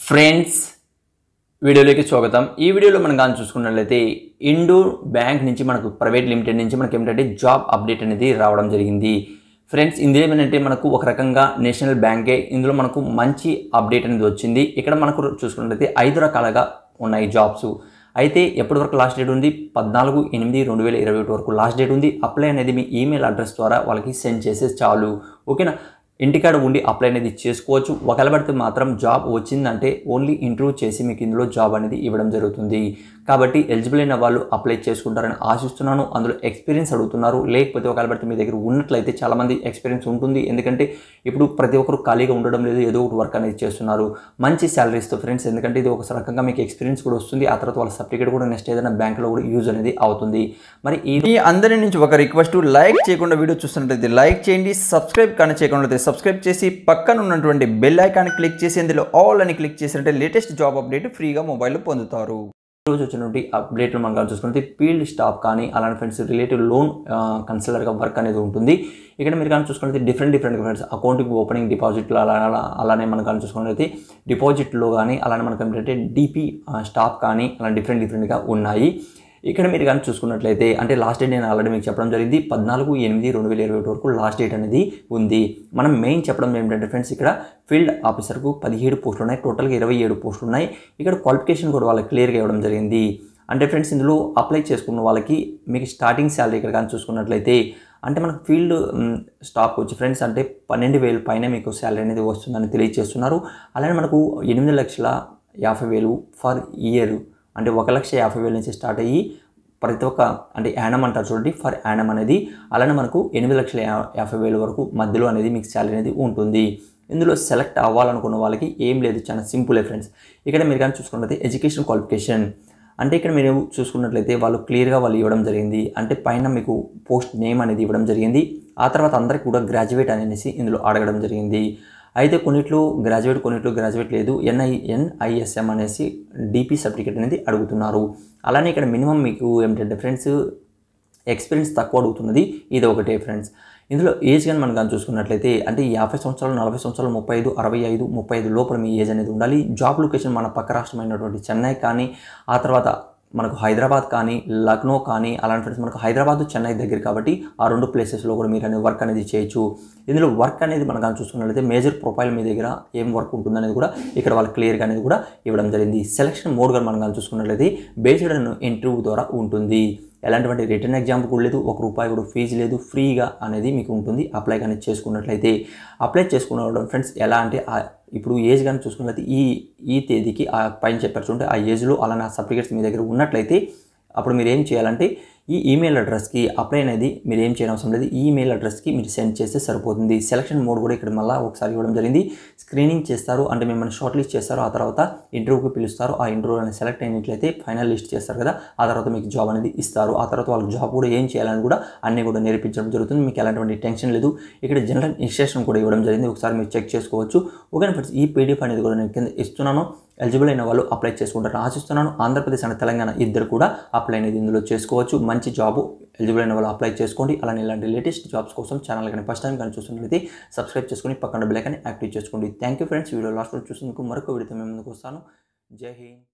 friends వీడియోలోకి స్వాగతం ఈ వీడియోలో మనం కానీ చూసుకున్నట్లయితే ఇండో బ్యాంక్ నుంచి మనకు ప్రైవేట్ లిమిటెడ్ నుంచి మనకి ఏమిటంటే జాబ్ అప్డేట్ అనేది రావడం జరిగింది ఫ్రెండ్స్ ఇందులో ఏమంటే మనకు ఒక రకంగా నేషనల్ బ్యాంకే ఇందులో మనకు మంచి అప్డేట్ అనేది వచ్చింది ఇక్కడ మనకు చూసుకున్నట్లయితే ఐదు రకాలుగా ఉన్నాయి జాబ్స్ అయితే ఎప్పటి వరకు లాస్ట్ డేట్ ఉంది పద్నాలుగు ఎనిమిది రెండు వేల ఇరవై ఒకటి వరకు లాస్ట్ డేట్ ఉంది అప్లై అనేది మీ ఈమెయిల్ అడ్రస్ ద్వారా వాళ్ళకి సెండ్ చేసే చాలు ఓకేనా ఇంటికాడ ఉండి అప్లై అనేది చేసుకోవచ్చు ఒకవేళ పడితే మాత్రం జాబ్ వచ్చిందంటే ఓన్లీ ఇంటర్వ్యూ చేసి మీకు ఇందులో జాబ్ అనేది ఇవ్వడం జరుగుతుంది కాబట్టి ఎలిజిబుల్ అయిన వాళ్ళు అప్లై చేసుకుంటారని ఆశిస్తున్నాను అందులో ఎక్స్పీరియన్స్ అడుగుతున్నారు లేకపోతే ఒకవేళ పడితే మీ దగ్గర ఉన్నట్లయితే చాలామంది ఎక్స్పీరియన్స్ ఉంటుంది ఎందుకంటే ఇప్పుడు ప్రతి ఒక్కరు ఖాళీగా ఉండడం లేదు ఏదో ఒకటి వర్క్ అనేది చేస్తున్నారు మంచి శాలరీస్తో ఫ్రెండ్స్ ఎందుకంటే ఇది ఒక రకంగా మీకు ఎక్స్పీరియన్స్ కూడా వస్తుంది ఆ తర్వాత వాళ్ళ సర్టిఫికేట్ కూడా నెక్స్ట్ ఏదైనా బ్యాంక్లో కూడా యూజ్ అనేది అవుతుంది మరి ఈ మీ అందరి నుంచి ఒక రిక్వెస్ట్ లైక్ చేయకుండా వీడియో చూస్తున్నట్లయితే లైక్ చేయండి సబ్స్క్రైబ్ కానీ చేయకుండా సబ్స్క్రైబ్ చేసి పక్కన ఉన్నటువంటి బెల్ ఐకాన్ క్లిక్ చేసి అందులో ఆల్ అని క్లిక్ చేసినట్టే లేటెస్ట్ జాబ్ అప్డేట్ ఫ్రీగా మొబైల్లో పొందుతారు రోజు వచ్చినటువంటి అప్డేట్లు మనం కానీ చూసుకుంటే ఫీల్డ్ స్టాఫ్ కానీ అలాంటి ఫ్రెండ్స్ రిలేటివ్ లోన్ కన్సల్టర్గా వర్క్ అనేది ఉంటుంది ఇక్కడ మీరు కానీ చూసుకుంటే different different friends accounting opening డిపాజిట్లు అలా అలా అలానే మనం కానీ చూసుకున్నట్లయితే డిపాజిట్లో కానీ అలానే మనకు ఏంటంటే డిపి స్టాఫ్ కానీ అలా డిఫరెంట్ డిఫరెంట్గా ఉన్నాయి ఇక్కడ మీరు కానీ చూసుకున్నట్లయితే అంటే లాస్ట్ డేట్ నేను ఆల్రెడీ మీకు చెప్పడం జరిగింది పద్నాలుగు ఎనిమిది రెండు వేల ఇరవై ఒకటి వరకు లాస్ట్ డేట్ అనేది ఉంది మనం మెయిన్ చెప్పడం ఏంటంటే ఫ్రెండ్స్ ఇక్కడ ఫీల్డ్ ఆఫీసర్కు పదిహేడు పోస్టులు ఉన్నాయి టోటల్గా ఇరవై ఏడు పోస్టులు ఉన్నాయి ఇక్కడ క్వాలిఫికేషన్ కూడా వాళ్ళకి క్లియర్గా ఇవ్వడం జరిగింది అంటే ఫ్రెండ్స్ ఇందులో అప్లై చేసుకున్న వాళ్ళకి మీకు స్టార్టింగ్ శాలరీ ఇక్కడ కానీ చూసుకున్నట్లయితే అంటే మనకు ఫీల్డ్ స్టాక్ వచ్చి ఫ్రెండ్స్ అంటే పన్నెండు వేలు పైన మీకు శాలరీ అనేది వస్తుందని తెలియజేస్తున్నారు అలానే మనకు ఎనిమిది లక్షల యాభై వేలు ఫర్ ఇయర్ అంటే ఒక లక్ష యాభై వేల నుంచి స్టార్ట్ అయ్యి ప్రతి ఒక్క అంటే యానం అంటారు చూడండి ఫర్ యానం అనేది అలానే మనకు ఎనిమిది లక్షల యా యాభై వేల వరకు మధ్యలో అనేది మీకు శాలరీ అనేది ఉంటుంది ఇందులో సెలెక్ట్ అవ్వాలనుకున్న వాళ్ళకి ఏం లేదు చాలా సింపులే ఫ్రెండ్స్ ఇక్కడ మీరు కానీ చూసుకున్నట్లయితే ఎడ్యుకేషన్ క్వాలిఫికేషన్ అంటే ఇక్కడ మీరు చూసుకున్నట్లయితే వాళ్ళు క్లియర్గా వాళ్ళు ఇవ్వడం జరిగింది అంటే పైన మీకు పోస్ట్ నేమ్ అనేది ఇవ్వడం జరిగింది ఆ తర్వాత అందరికి కూడా గ్రాడ్యుయేట్ అనేసి ఇందులో అడగడం జరిగింది అయితే కొన్నిట్లో గ్రాడ్యుయేట్ కొన్నిట్లో గ్రాడ్యుయేట్ లేదు ఎన్ఐ ఎన్ఐఎస్ఎం అనేసి డిపి సర్టిఫికేట్ అనేది అడుగుతున్నారు అలానే ఇక్కడ మినిమం మీకు ఏమిటంటే ఫ్రెండ్స్ ఎక్స్పీరియన్స్ తక్కువ అడుగుతున్నది ఇది ఒకటే ఫ్రెండ్స్ ఇందులో ఏజ్ కానీ మనం కానీ చూసుకున్నట్లయితే అంటే యాభై సంవత్సరాలు నలభై సంవత్సరాలు ముప్పై ఐదు అరవై ఐదు ముప్పై ఐదు లోపల మీ ఏజ్ అనేది ఉండాలి జాబ్ లొకేషన్ మన పక్క రాష్ట్రమైనటువంటి చెన్నై కానీ ఆ తర్వాత మనకు హైదరాబాద్ కానీ లక్నో కానీ అలాంటి ఫ్రెండ్స్ మనకు హైదరాబాద్ చెన్నై దగ్గర కాబట్టి ఆ రెండు ప్లేసెస్లో కూడా మీరు అనేది వర్క్ అనేది చేయొచ్చు ఇందులో వర్క్ అనేది మనం కానీ చూసుకున్నట్లయితే మేజర్ ప్రొఫైల్ మీ దగ్గర ఏం వర్క్ ఉంటుందనేది కూడా ఇక్కడ వాళ్ళు క్లియర్గా అనేది కూడా ఇవ్వడం జరిగింది సెలక్షన్ మోడ్ కానీ మనం కానీ చూసుకున్నట్లయితే బేస్డ్ ఇంటర్వ్యూ ద్వారా ఉంటుంది ఎలాంటి రిటర్న్ ఎగ్జామ్ కూడా లేదు ఒక రూపాయి కూడా ఫీజు లేదు ఫ్రీగా అనేది మీకు ఉంటుంది అప్లై కానీ చేసుకున్నట్లయితే అప్లై చేసుకున్న ఫ్రెండ్స్ ఎలా అంటే ఇప్పుడు ఏజ్ కానీ చూసుకున్నట్లయితే ఈ ఈ తేదీకి ఆ పైన చెప్పారు చూడండి ఆ ఏజ్లో అలానే ఆ సర్టిఫికేట్స్ మీ దగ్గర ఉన్నట్లయితే అప్పుడు మీరు ఏం చేయాలంటే ఈ ఈమెయిల్ అడ్రస్కి అప్లై అనేది మీరు ఏం చేయడం అవసరం లేదు ఈ ఈమెయిల్ అడ్రస్కి మీరు సెండ్ చేస్తే సరిపోతుంది సెలక్షన్ మోడ్ కూడా ఇక్కడ మళ్ళీ ఒకసారి ఇవ్వడం జరిగింది స్క్రీనింగ్ చేస్తారు అంటే మిమ్మల్ని షార్ట్ లిస్ట్ చేస్తారు ఆ తర్వాత ఇంటర్వ్యూకి పిలుస్తారు ఆ ఇంటర్వ్యూ అనేది సెలెక్ట్ అయినట్లయితే ఫైనల్ లిస్ట్ చేస్తారు కదా ఆ తర్వాత మీకు జాబ్ అనేది ఇస్తారు ఆ తర్వాత వాళ్ళకి జాబ్ కూడా ఏం చేయాలని కూడా అన్నీ కూడా నేర్పించడం జరుగుతుంది మీకు ఎలాంటి టెన్షన్ లేదు ఇక్కడ జనరల్ ఇన్స్ట్రక్షన్ కూడా ఇవ్వడం జరిగింది ఒకసారి మీరు చెక్ చేసుకోవచ్చు ఓకే ఫ్రెండ్స్ ఈ పీడిఎఫ్ అనేది కూడా నేను కింద ఇస్తున్నాను ఎలిజిబుల్ అయిన వాళ్ళు అప్లై చేసుకుంటారని ఆశిస్తున్నాను ఆంధ్రప్రదేశ్ అండ్ తెలంగాణ ఇద్దరు కూడా అప్లై అనేది ఇందులో చేసుకోవచ్చు మంచి జాబ్ ఎలిజిబుల్ అయిన వాళ్ళు అప్లై చేసుకోండి అలానే ఇలాంటి లేటెస్ట్ జాబ్స్ కోసం ఛానల్ కానీ ఫస్ట్ టైం కానీ చూస్తున్నట్లయితే సబ్స్క్రైబ్ చేసుకొని పక్కన బెల్ కానీ యాక్టివ్ చేసుకోండి thank you friends video last చూసినందుకు మరొక వీడియోతో మేము ముందుకు వస్తాను జై హింద్